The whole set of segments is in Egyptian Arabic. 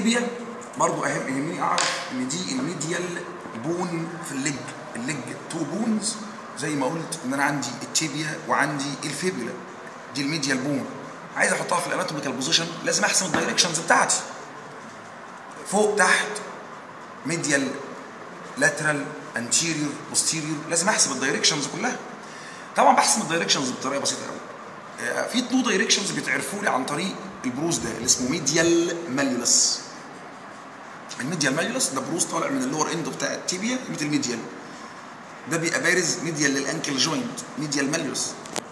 التيبيا برضو اهم يهمني اعرف ان دي الميديال بون في الليج الليج تو بونز زي ما قلت ان انا عندي التيبيا وعندي الفيبولا دي الميديال بون عايز احطها في الاناتوميكال بوزيشن لازم احسم الدايركشنز بتاعتي فوق تحت ميديال لاترال انتيريور بوستيريور لازم احسب الدايركشنز كلها طبعا بحسب الدايركشنز بطريقه بسيطه قوي في تو دايركشنز بيتعرفوا لي عن طريق البروز ده اللي اسمه ميديال ماليولس الميديال ماليولس ده بروز طالع من اللور اند بتاع التيبيا مثل الميديال ده بيبقى بارز ميديال للانكل جوينت ميديال ماليولس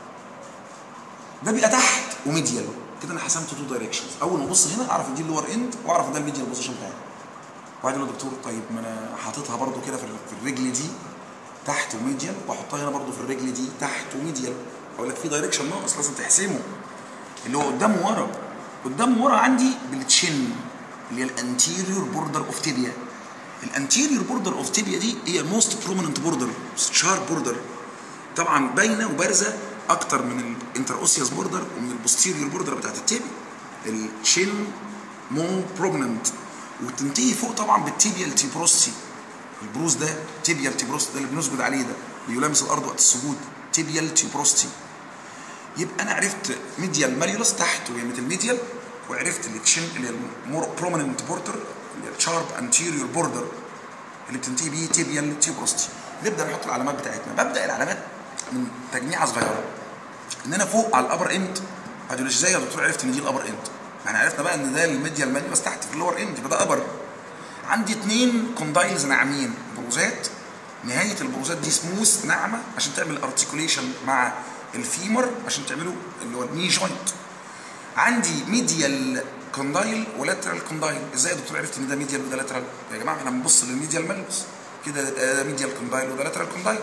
ده بيبقى تحت وميديال كده انا حسمت تو دايركشنز اول ما ابص هنا اعرف ان دي اللور اند واعرف ان ده الميديال بوزيشن بتاعي وبعدين يقول دكتور طيب ما انا حاططها برده كده في الرجل دي تحت وميديال واحطها هنا برده في الرجل دي تحت وميديال اقول لك في دايركشن ناقص لازم تحسمه اللي هو قدام ورا قدام ورا عندي بالتشن اللي هي الانتيريور بوردر اوف تيبيا الانتيريور بوردر اوف تيبيا دي هي الموست بروميننت بوردر شارب بوردر طبعا باينه وبارزه اكتر من الانتر اوسيوس بوردر ومن البوستيريور بوردر بتاعت التيبيا الشين مو بروميننت وتنتهي فوق طبعا بالتيبيال تيبروستي البروز ده تيبيال تيبروستي ده اللي بنسجد عليه ده بيلامس الارض وقت السجود تيبيال تيبروستي يبقى انا عرفت ميديال ماليولس تحت ويمة الميديال وعرفت التشن اللي هي المور بروميننت بوردر اللي هي الشارب انتيريور بوردر اللي بتنتهي بيه تيبيال تيبروستي نبدا نحط العلامات بتاعتنا ببدا العلامات من تجميعه صغيره ان انا فوق على الابر اند هتقول ازاي يا دكتور عرفت ان دي الابر اند احنا عرفنا بقى ان ده الميديال ماليولس تحت في اللور اند يبقى ده ابر عندي اثنين كوندايلز ناعمين بروزات نهايه البروزات دي سموث ناعمه عشان تعمل ارتكوليشن مع الفيمر عشان تعملوا اللي هو الني جوينت عندي ميديال كوندايل ولاترال كوندايل ازاي يا دكتور عرفت ان ده ميديال وده لاترال يا جماعه احنا بنبص للميديال ماليولس كده ده ميديال كوندايل وده لاترال كوندايل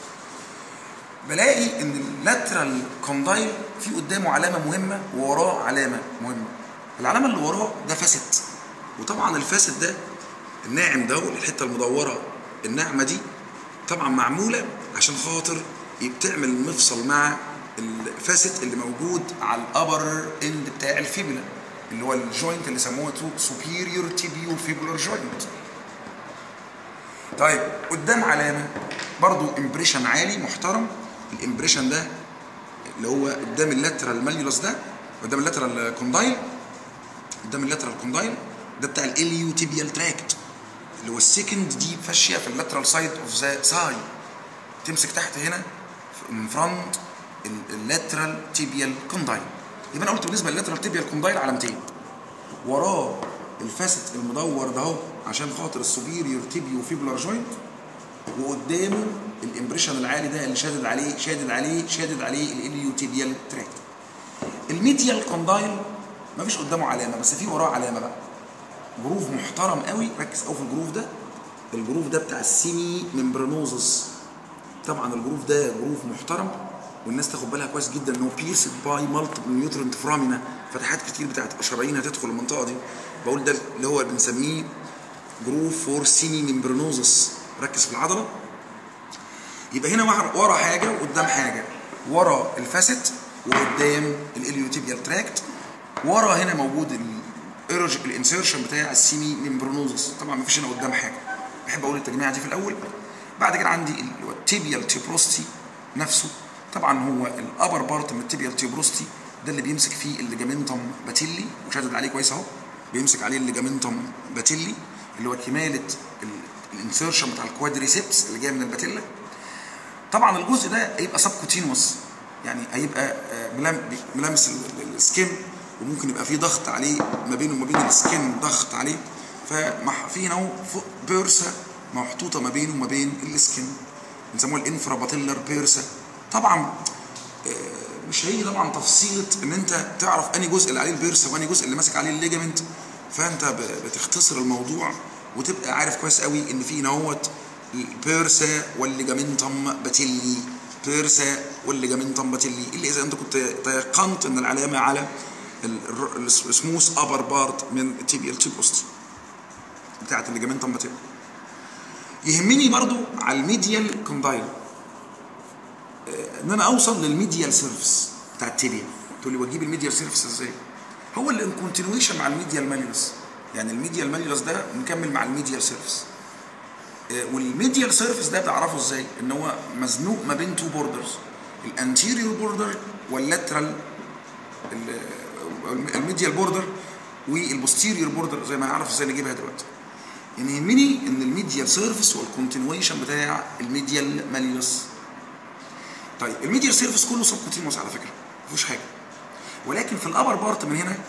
بلاقي ان اللاترال كوندايل في قدامه علامه مهمه ووراه علامه مهمه العلامه اللي وراه ده فاسد وطبعا الفاسد ده الناعم ده الحته المدوره الناعمه دي طبعا معموله عشان خاطر بتعمل مفصل مع الفاسد اللي موجود على الابر اند بتاع الفيبولا اللي هو الجوينت اللي سموه سوبيريور تيبيو فيبولار جوينت طيب قدام علامه برضو امبريشن عالي محترم الامبريشن ده اللي هو قدام اللاترال ماليولس ده قدام اللاترال كوندايل قدام اللاترال كوندايل ده بتاع الاليو تيبيال تراكت اللي هو السكند دي فاشيه في اللاترال سايد اوف ذا ساي تمسك تحت هنا من فرونت اللاترال تيبيال كوندايل يبقى انا قلت بالنسبه للاترال تيبيال كوندايل علامتين وراه الفاسد المدور ده اهو عشان خاطر السوبيريور تيبيو فيبولار جوينت وقدامه الامبريشن العالي ده اللي شادد عليه شادد عليه شادد عليه الاليو تيبيال تراكت الميديال كوندايل مفيش قدامه علامه بس في وراه علامه بقى جروف محترم قوي ركز قوي في الجروف ده الجروف ده بتاع السيمي ممبرانوزس طبعا الجروف ده جروف محترم والناس تاخد بالها كويس جدا ان هو بيرسد باي مالتيبل نيوترنت فرامينا فتحات كتير بتاعت شرايين هتدخل المنطقه دي بقول ده اللي هو بنسميه جروف فور سيمي ممبرانوزس ركز في العضله يبقى هنا ورا حاجه وقدام حاجه ورا الفاسيت وقدام الاليوتيبيال تراكت ورا هنا موجود الانسيرشن بتاع السيمي ممبرانوزس طبعا مفيش هنا قدام حاجه بحب اقول التجميعه دي في الاول بعد كده عندي التيبيال تيبروستي نفسه طبعا هو الابر بارت من التيبيال تيبروستي ده اللي بيمسك فيه الليجامنتم باتيلي وشادد عليه كويس اهو بيمسك عليه الليجامنتم باتيلي اللي هو كماله الانسيرشن بتاع الكوادريسبس اللي جاي من الباتيلا طبعا الجزء ده هيبقى سبكوتينوس يعني هيبقى ملامس السكين وممكن يبقى في ضغط عليه ما بينه وما بين السكين ضغط عليه ففي هنا فوق بيرسا محطوطه ما بينه وما بين السكين بنسموها الانفرا باتيلر بيرسا طبعا مش هيجي طبعا تفصيله ان انت تعرف انهي جزء اللي عليه البيرسا وانهي جزء اللي ماسك عليه الليجامنت فانت بتختصر الموضوع وتبقى عارف كويس قوي ان في نوت البيرسا والليجامنتم باتيلي بيرسا والليجامنتم باتيلي اللي اذا انت كنت تيقنت ان العلامه على السموث ابر بارت من التيبيال تيبوست بتاعت الليجامنتم باتيلي يهمني برضو على الميديال كوندايل ان انا اوصل للميديال سيرفيس بتاع التيبيا تقول لي واجيب الميديال سيرفيس ازاي هو اللي ان كونتينيويشن مع الميديال ماليوس يعني الميديال ماليولس ده مكمل مع الميديال سيرفيس والميديال سيرفيس ده بتعرفه ازاي ان هو مزنوق ما بين تو بوردرز الانتيريور بوردر واللاترال الميديال بوردر والبوستيريور بوردر زي ما هنعرف ازاي نجيبها دلوقتي يعني يهمني ان الميديال سيرفيس والكونتينويشن بتاع الميديال ماليولس طيب الميديال سيرفيس كله سبكوتينوس على فكره ما فيهوش حاجه ولكن في الابر بارت من هنا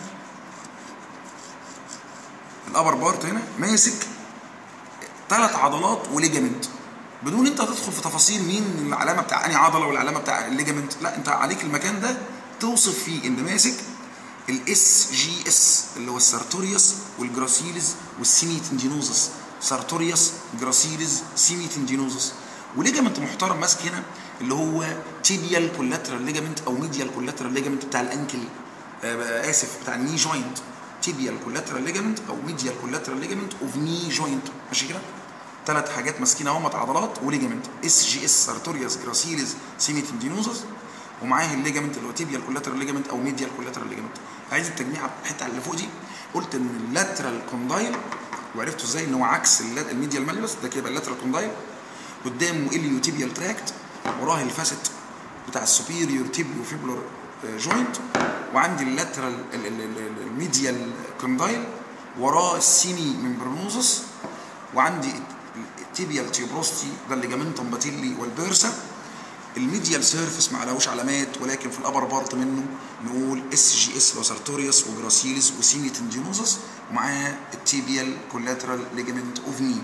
الابر بارت هنا ماسك ثلاث عضلات وليجامنت بدون انت تدخل في تفاصيل مين العلامه بتاع انهي عضله والعلامه بتاع الليجامنت لا انت عليك المكان ده توصف فيه ان ماسك الاس جي اس اللي هو السارتوريوس والجراسيلز والسيمي تندينوزس سارتوريوس جراسيلز سيمي تندينوزس وليجامنت محترم ماسك هنا اللي هو تيبيال كولاترال ليجامنت او ميديال كولاترال ليجامنت بتاع الانكل آه اسف بتاع الني جوينت تيبيال كولاترال ليجامنت او ميديال كولاترال ليجامنت اوف ني جوينت ماشي كده ثلاث حاجات ماسكين اهمت عضلات وليجامنت اس جي اس سارتوريوس جراسيلز سيمي تندينوزس ومعاه الليجامنت اللي هو تيبيال كولاترال ليجامنت او ميديال كولاترال ليجامنت عايز التجميع الحته اللي فوق دي قلت ان اللاترال كوندايل وعرفتوا ازاي ان هو عكس الميديال ماليولس ده كده اللاترال كوندايل قدامه اليو تيبيال تراكت وراه الفاسيت بتاع السوبيريور تيبيو فيبولار جوينت وعندي اللاترال الميديال كوندايل وراه السيمي ممبرنوزس وعندي التيبيال تيوبروستي ده الليجامنتوم باتيلي والبيرسا الميديال سيرفيس ما عليهوش علامات ولكن في الابر بارت منه نقول اس جي اس لو سارتوريوس وجراسيلس وسيمي تندينوزس ومعاه التيبيال كولاترال ليجامنت اوف ني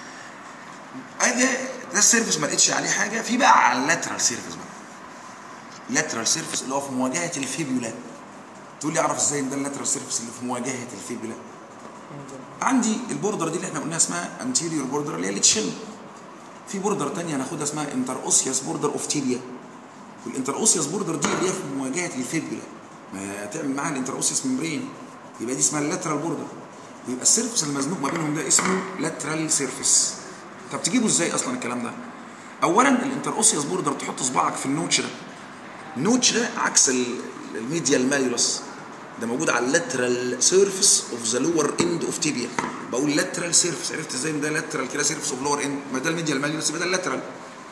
ده ده السيرفيس ما لقيتش عليه حاجه في بقى على اللاترال سيرفيس بقى اللاترال سيرفيس اللي هو في مواجهه الفيبولا تقول لي اعرف ازاي ان ده اللاترال سيرفيس اللي في مواجهه الفيبولا عندي البوردر دي اللي احنا قلناها اسمها انتيريور بوردر اللي هي التشن في بوردر ثانيه هناخدها اسمها انتر اوسيوس بوردر اوف تيبيا والانتر اوسيوس بوردر دي اللي هي في مواجهه الفيبولا ما تعمل معاها الانتر اوسيوس ممبرين يبقى دي اسمها اللاترال بوردر ويبقى السيرفيس المزنوق ما بينهم ده اسمه لاترال سيرفيس طب تجيبه ازاي اصلا الكلام ده اولا الانتر اوسيوس بوردر تحط صباعك في النوتش ده النوتش ده عكس الميديال ماليولس ده موجود على اللاترال سيرفيس اوف ذا لور اند اوف تيبيا بقول لاترال سيرفيس عرفت ازاي ان ده لاترال كده سيرفيس اوف لور اند ما ده الميديال ماليولس يبقى ده اللاترال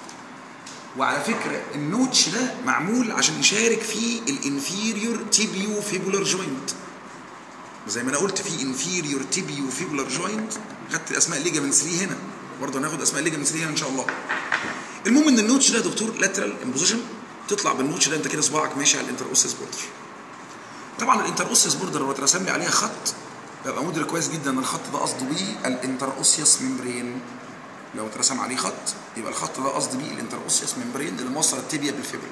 وعلى فكره النوتش ده معمول عشان يشارك في الانفيريور تيبيو فيبولار جوينت زي ما انا قلت في انفيريور تيبيو فيبولار جوينت خدت اسماء ليجامنت 3 هنا برضه هناخد اسماء ليجامنت 3 هنا ان شاء الله المهم ان النوتش ده يا دكتور لاترال امبوزيشن تطلع بالنوتش ده انت كده صباعك ماشي على الانتر اوسيس بوردر طبعا الانتر اوسيس بوردر لو اترسم لي عليها خط ببقى مدرك كويس جدا ان الخط ده قصده بيه الانتر اوسيس ممبرين لو اترسم عليه خط يبقى الخط ده قصد بيه الانتر اوسيس ممبرين اللي موصل التيبيا بالفيبرين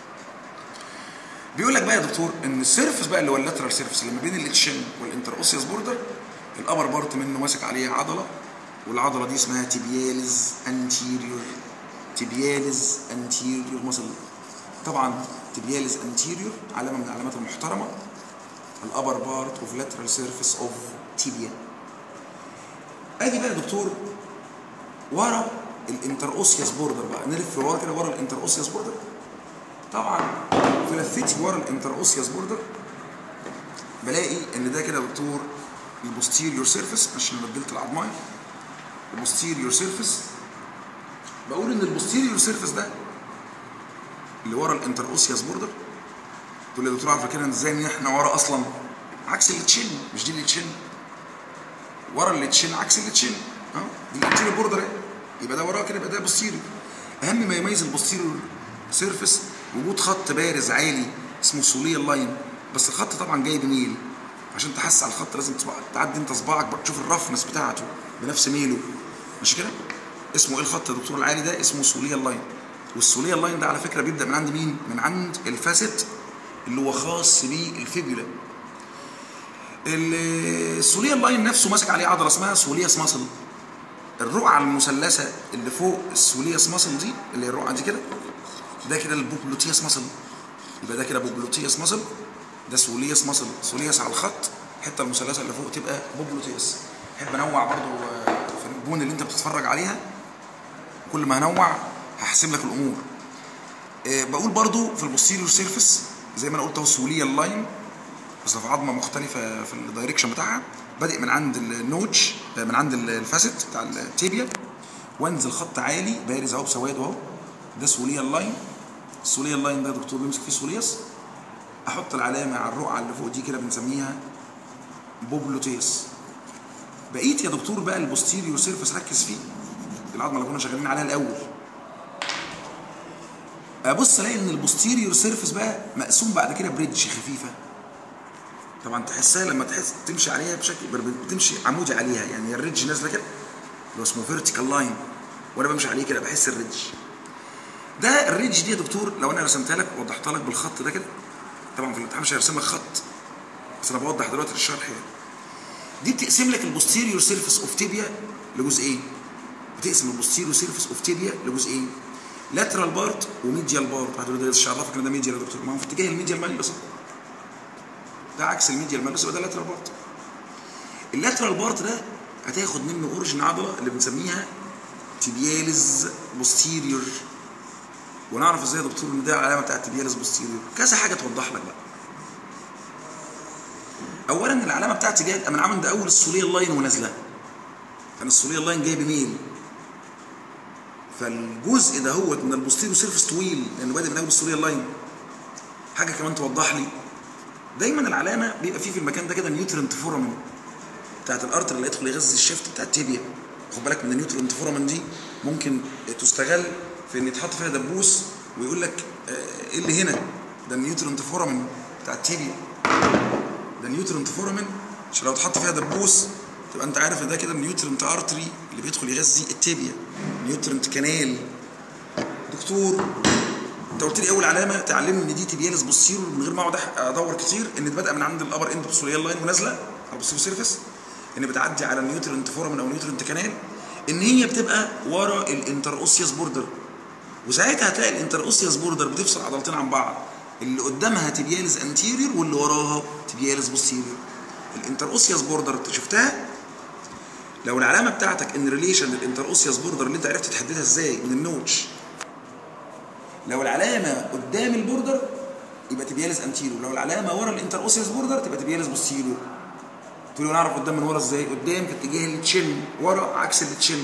بيقول لك بقى يا دكتور ان السيرفس بقى اللي هو اللاترال سيرفس اللي ما بين الاتشن والانتر اوسيس بوردر الابر بارت منه ماسك عليه عضله والعضله دي اسمها تيبيالز انتيريور تيبيالز انتيريور ماسل طبعا تيبيالز انتيريور علامه من العلامات المحترمه الابر بارت اوف لاترال سيرفيس اوف تيبيا ادي بقى يا دكتور ورا الانتر اوسياس بوردر بقى نلف ورا كده ورا الانتر اوسياس بوردر طبعا في لفتي ورا الانتر اوسياس بوردر بلاقي ان ده كده يا دكتور البوستيريور سيرفيس عشان بدلت العظمايه البوستيريور سيرفيس بقول ان البوستيريور سيرفيس ده اللي ورا الانتر اوسياس بوردر تقول لي يا دكتور عارف كده ازاي ان احنا ورا اصلا عكس التشين مش دي التشين ورا التشين عكس التشين اه دي الانتيريور بوردر اهي يبقى ده وراه كده يبقى ده بوستيريور اهم ما يميز البوستيريور سيرفيس وجود خط بارز عالي اسمه سوليه لاين بس الخط طبعا جاي بميل عشان تحس على الخط لازم تعدي انت صباعك بقى تشوف الرفنس بتاعته بنفس ميله مش كده اسمه ايه الخط يا دكتور العالي ده اسمه سوليه لاين والسوليه لاين ده على فكره بيبدا من عند مين من عند الفاسيت اللي هو خاص بالفيبولا السوليه لاين نفسه ماسك عليه عضله اسمها سولياس ماسل الرقعه المثلثه اللي فوق السولياس ماسل دي اللي هي الرقعه دي كده ده كده البوبلوتياس ماسل يبقى ده كده بوبلوتياس ماسل ده سولياس ماسل سولياس على الخط الحته المثلثه اللي فوق تبقى بوبلوتياس احب انوع برضو في البون اللي انت بتتفرج عليها كل ما هنوع هحسب لك الامور أه بقول برضو في البوستيريور سيرفيس زي ما انا قلت اهو سوليه اللاين بس في عظمه مختلفه في الدايركشن بتاعها بادئ من عند النوتش من عند الفاسيت بتاع التيبيا وانزل خط عالي بارز اهو بسواد اهو ده سوليا اللاين السوليا اللاين ده دكتور بيمسك فيه سوليوس احط العلامه على الرقعه اللي فوق دي كده بنسميها بوبلوتيس بقيت يا دكتور بقى البوستيريور سيرفس ركز فيه العظمه اللي كنا شغالين عليها الاول ابص الاقي ان البوستيريور سيرفس بقى مقسوم بعد كده بريدج خفيفه طبعا تحسها لما تحس تمشي عليها بشكل بتمشي عمودي عليها يعني الريدج نازله كده اللي هو اسمه فيرتيكال لاين وانا بمشي عليه كده بحس الريدج ده الريدج دي يا دكتور لو انا رسمتها لك ووضحتها لك بالخط ده كده طبعا في الامتحان مش هيرسم لك خط بس انا بوضح دلوقتي الشرح يعني دي بتقسم لك البوستيريور سيرفيس اوف تيبيا لجزئين بتقسم البوستيريور سيرفيس اوف تيبيا لجزئين لاترال بارت وميديال بارت هتقول ده مش عرفك ان ده ميديال يا دكتور ما هو في اتجاه الميديال ماليوس ده عكس الميديال ماليوس يبقى ده لاترال بارت اللاترال بارت ده هتاخد منه اوريجن عضله اللي بنسميها تيبياليز بوستيريور ونعرف ازاي يا دكتور ان ده العلامه بتاعت تيبياليز بوستيريور كذا حاجه توضح لك بقى اولا العلامه بتاعتي جايه من عمل ده اول السوليه اللاين ونازله كان السوليه اللاين جاي بميل فالجزء ده هو من البوستيريو سيرفس طويل لانه بادئ من اول السوليه اللاين حاجه كمان توضح لي دايما العلامه بيبقى فيه في المكان ده كده نيوترنت فورامين بتاعت الارتر اللي يدخل يغذي الشفت بتاع التيبيا خد بالك من النيوترنت فورامين دي ممكن تستغل في ان يتحط فيها دبوس ويقول لك ايه اللي هنا ده النيوترنت فورامين بتاع التيبيا ده نيوترنت فورامين عشان لو اتحط فيها دبوس تبقى انت عارف ان ده كده النيوترنت ارتري اللي بيدخل يغذي التيبيا نيوترنت كانال دكتور انت قلت لي اول علامه تعلمني ان دي تيبياليس بوستيرو من غير ما اقعد ادور كتير ان بادئه من عند الابر اند بسوليال لاين ونازله على البوستيرو سيرفيس ان بتعدي على النيوترنت فورامين او نيوترنت كانال ان هي بتبقى ورا الانتر اوسيوس بوردر وساعتها هتلاقي الانتر اوسيوس بوردر بتفصل عضلتين عن بعض اللي قدامها تبياليز انتيريور واللي وراها تبياليز بوستيريور الانتر اوسيوس بوردر انت شفتها لو العلامه بتاعتك ان ريليشن للانتر اوسيوس بوردر اللي انت عرفت تحددها ازاي من النوتش لو العلامه قدام البوردر يبقى تبياليز انتيريور لو العلامه ورا الانتر اوسيوس بوردر تبقى تبياليز بوستيريور تقول لي نعرف قدام من ورا ازاي قدام في اتجاه التشن ورا عكس التشن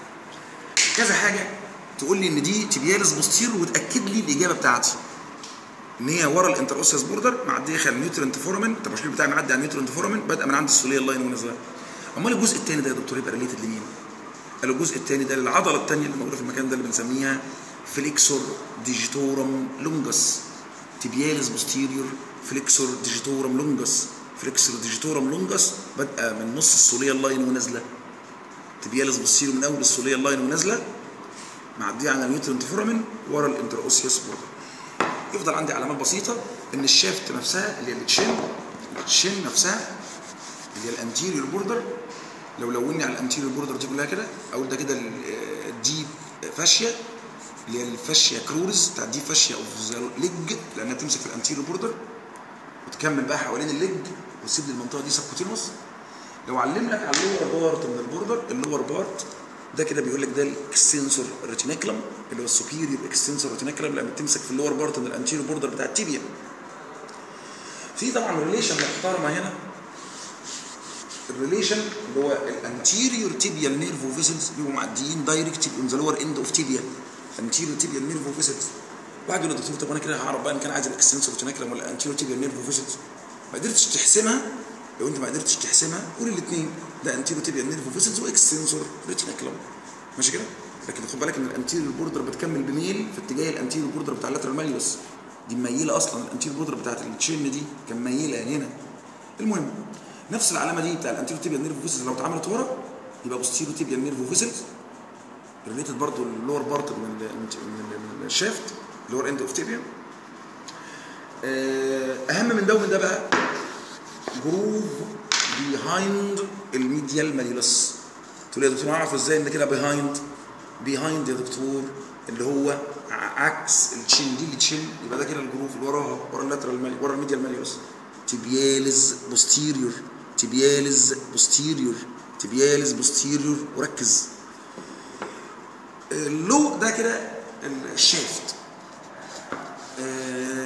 كذا حاجه تقول لي ان دي تبياليز بوستيريور وتاكد لي الاجابه بتاعتي ان هي ورا الانتر اوسيوس بوردر معديه خلال النيوترنت فورامين التباشير بتاعي معدي على النيوترنت فورامين بادئه من عند السوليه اللاين ونازله امال الجزء الثاني ده يا دكتور يبقى ريليتد لمين؟ قالوا الجزء الثاني ده للعضله الثانيه اللي موجوده في المكان ده اللي بنسميها فليكسور ديجيتورم لونجس تبياليز بوستيريور فليكسور ديجيتورم لونجس فليكسور ديجيتورم لونجس بادئه من نص السوليه اللاين ونازله تبياليز بوستيريور من اول السوليه اللاين ونازله معديه على النيوترنت فورامين ورا الانتر اوسيوس بوردر يفضل عندي علامات بسيطه ان الشافت نفسها اللي هي التشين التشين نفسها اللي هي الانتيريور بوردر لو لوني على الانتيريور بوردر دي كلها كده اقول ده كده الديب فاشيا اللي هي الفاشيا كرورز بتاع الديب فاشيا اوف ذا ليج لانها بتمسك في الانتيريور بوردر وتكمل بقى حوالين الليج وتسيب لي المنطقه دي سبكوتينوس لو علم لك على اللور بارت من البوردر اللور بارت ده كده بيقول لك ده الاكستنسور ريتينيكلم اللي هو السوبيريور اكستنسور ريتينيكلم لما بتمسك في اللور بارت من الانتيريور بوردر بتاع التيبيا في طبعا ريليشن محترمه هنا الريليشن اللي هو الانتيريور تيبيال نيرفو فيسلز بيبقوا معديين دايركت اون ذا لور اند اوف تيبيا انتيريور تيبيال نيرفو فيسلز واحد يقول دكتور طب انا كده هعرف بقى ان كان عايز الاكستنسور ريتينيكلم ولا انتيريور تيبيال نيرفو فيسلز ما قدرتش تحسمها لو انت ما قدرتش تحسمها قول الاثنين ده انتيريور تيبيال نيرفو فيسلز واكستنسور ريتينيكلم ماشي كده لكن خد بالك ان الانتيريور بوردر بتكمل بميل في اتجاه الانتيريور بوردر بتاع اللاترال ماليوس دي مميله اصلا الانتيريور بوردر بتاعت التشين دي كان ميله هنا المهم نفس العلامه دي بتاع الانتيريور تيبيال نيرفو فيسلز لو اتعملت ورا يبقى بوستيريور تيبيال نيرفو فيسلز ريليتد برضه اللور بارت من من الشافت اللور اند اوف تيبيا اهم من ده ومن ده بقى جروف بيهايند الميديال ماليولس تقول يا دكتور اعرف ازاي ان كده بيهايند بيهايند يا دكتور اللي هو عكس التشين دي التشين يبقى ده كده الجروف اللي وراها ورا اللاترال مالي ورا الميديال ماليوس تبيالز بوستيريور تبيالز بوستيريور تبيالز بوستيريور وركز اللو ده كده الشافت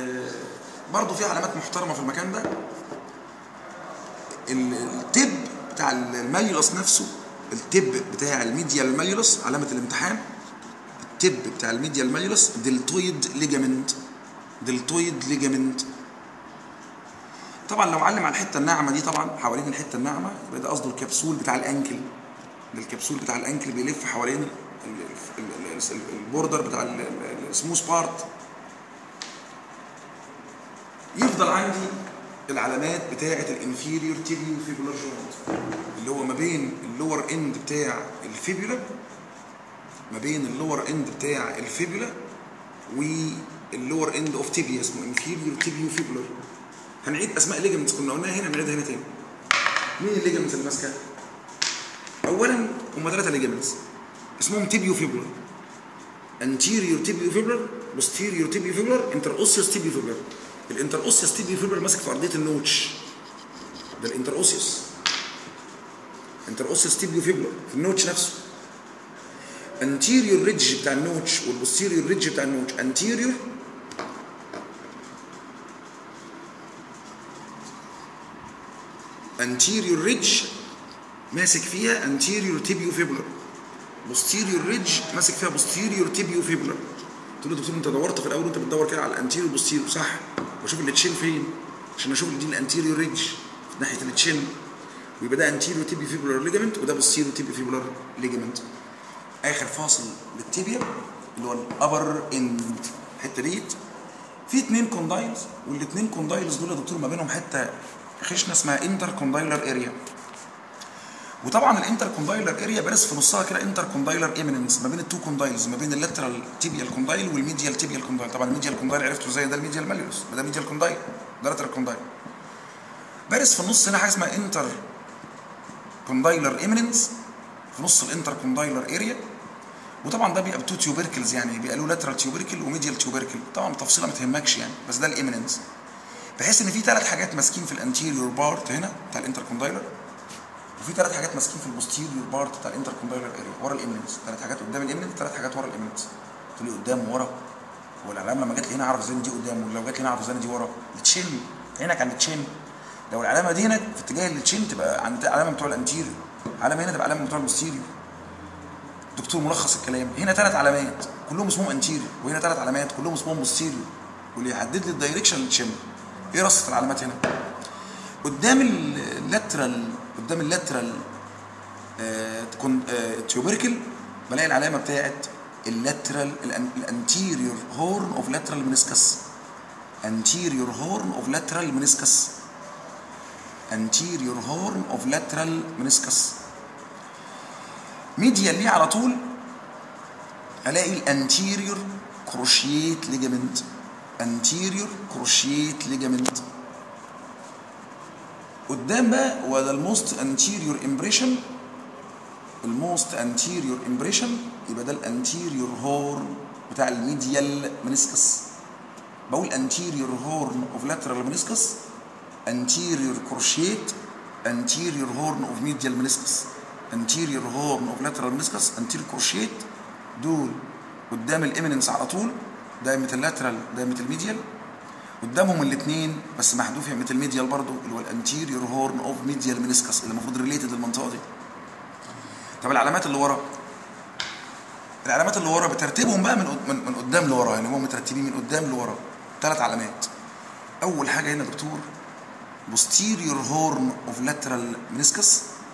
برضه في علامات محترمه في المكان ده التب بتاع الماليولس نفسه التب بتاع الميديال ماليولس علامه الامتحان التب بتاع الميديال ماليولس دلتويد ليجامنت دلتويد ليجامنت طبعا لو علم على الحته الناعمه دي طبعا حوالين الحته الناعمه يبقى ده قصده الكبسول بتاع الانكل ده الكبسول بتاع الانكل بيلف حوالين ال- ال- ال- ال- البوردر بتاع السموث بارت يفضل عندي العلامات بتاعه الانفيريور تيبيو فيبولار جوينت اللي هو ما بين اللور اند بتاع الفيبولا ما بين اللور اند بتاع الفيبولا واللور اند اوف تيبيا اسمه انفيريور تيبيو فيبولار هنعيد اسماء ليجمنتس كنا قلناها هنا نعيدها هنا تاني مين الليجمنتس اللي ماسكه اولا هم ثلاثه ليجمنتس اسمهم تيبيو فيبولار anterior tibio fibular posterior tibio fibular interosseous tibio fibular الانتروسيوس تيبيو فيبولار ماسك في ارضيه النوتش ده الانتروسيوس انتروسيوس تيبيو فيبولار في النوتش نفسه anterior ريدج بتاع النوتش والبوستيريور ريدج بتاع النوتش anterior anterior ridge ماسك فيها anterior tibiofibular posterior ridge ماسك فيها posterior tibiofibular تقول له دكتور انت دورت في الاول وانت بتدور كده على الانتيريور بوستيريور صح بشوف التشين فين عشان اشوف دي الانتيريور ريدج ناحيه التشين ويبقى ده انتيريور تيبيوفيبولار ليجامنت وده posterior تيبيوفيبولار ليجامنت اخر فاصل للتيبيا اللي هو الابر اند الحته ديت في اتنين كوندايلز والاتنين كوندايلز دول يا دكتور ما بينهم حته خشنه اسمها انتر كوندايلر اريا وطبعا الانتر كوندايلر اريا بارز في نصها كده انتر كوندايلر ايميننس ما بين التو كوندايلز ما بين اللاترال تيبيال كوندايل والميديال تيبيال كوندايل طبعا الميديال كوندايل عرفته ازاي ده الميديال ماليوس ده ميديال كوندايل ده لاترال كوندايل بارز في النص هنا حاجه اسمها انتر كوندايلر ايميننس في نص الانتر كوندايلر اريا وطبعا ده بيبقى بتو تيوبركلز يعني بيبقى له لاترال تيوبركل وميديال تيوبركل طبعا تفصيله ما تهمكش يعني بس ده الايميننس بحيث ان في ثلاث حاجات ماسكين في الانتيريور بارت هنا بتاع الانتر كوندايلر وفي ثلاث حاجات ماسكين في البوستيريور بارت بتاع الانتر كوندايلر اريا ورا الايميننس ثلاث حاجات قدام الايميننس ثلاث حاجات ورا الايميننس تقول لي قدام ورا هو العلامه لما جت لي هنا اعرف ازاي إن دي قدام ولو جت لي هنا اعرف ازاي إن دي ورا التشين عينك عند التشين لو العلامه دي هنا في اتجاه التشين تبقى عند علامه بتوع الانتيريور علامه هنا تبقى علامه بتوع البوستيريور دكتور ملخص الكلام هنا ثلاث علامات كلهم اسمهم انتيريور وهنا ثلاث علامات كلهم اسمهم بوستيريور واللي يحدد لي الدايركشن للتشين ايه رصه العلامات هنا قدام اللاترال قدام اللاترال تيوبركل بلاقي العلامه بتاعت اللاترال الانتيريور هورن اوف لاترال منسكس anterior horn of lateral meniscus anterior horn of lateral meniscus ميديال ليه على طول الاقي الانتيريور كروشيت ليجامنت انتيريور كروشيت ليجامنت قدام بقى هو ده الموست انتيريور امبريشن الموست انتيريور امبريشن يبقى ده الانتيريور هورن بتاع الميديال منسكس بقول anterior horn of lateral meniscus anterior crochet anterior horn of medial meniscus anterior horn of lateral meniscus anterior crochet دول قدام الاميننس على طول دايمة اللاترال دايمة الميديال قدامهم الاثنين بس محذوف يمة الميديال برضو اللي هو الانتيريور هورن اوف ميديال منسكس اللي المفروض ريليتد للمنطقه دي طب العلامات اللي ورا العلامات اللي ورا بترتيبهم بقى من من, من قدام لورا يعني هم مترتبين من قدام لورا ثلاث علامات اول حاجه هنا دكتور posterior horn of lateral meniscus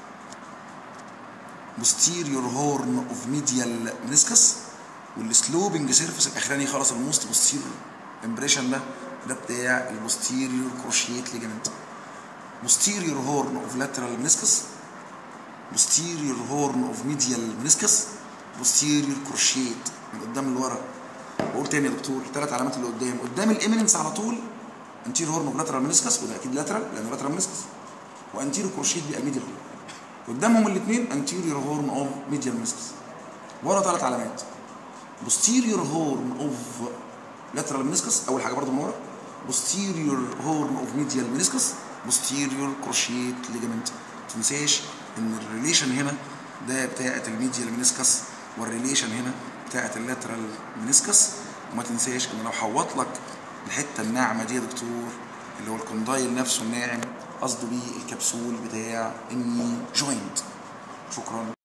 posterior horn of medial meniscus والسلوبنج سيرفيس الاخراني خلاص الموست posterior امبريشن ده ده بتاع البوستيريور كروشيت ليجامنت posterior horn of lateral meniscus posterior horn of medial meniscus posterior كروشيت من قدام لورا بقول تاني يا دكتور الثلاث علامات اللي قدام قدام الايميننس على طول انتيريور هورن اوف لاترال منسكس وده اكيد لاترال لانه لاترال منسكس وانتيريور كروشيت بيبقى ميديال قدامهم الاثنين انتيريور هورن اوف ميديال منسكس ورا ثلاث علامات posterior horn of lateral meniscus اول حاجه برضو من ورا posterior horn of medial meniscus posterior crochet ligament ما تنساش ان الريليشن هنا ده بتاعه الميديال منسكس والريليشن هنا بتاعه اللاترال منسكس وما تنساش ان لو حوط لك الحته الناعمه دي يا دكتور اللي هو الكوندايل نفسه الناعم قصده بيه الكبسول بتاع الني جوينت شكرا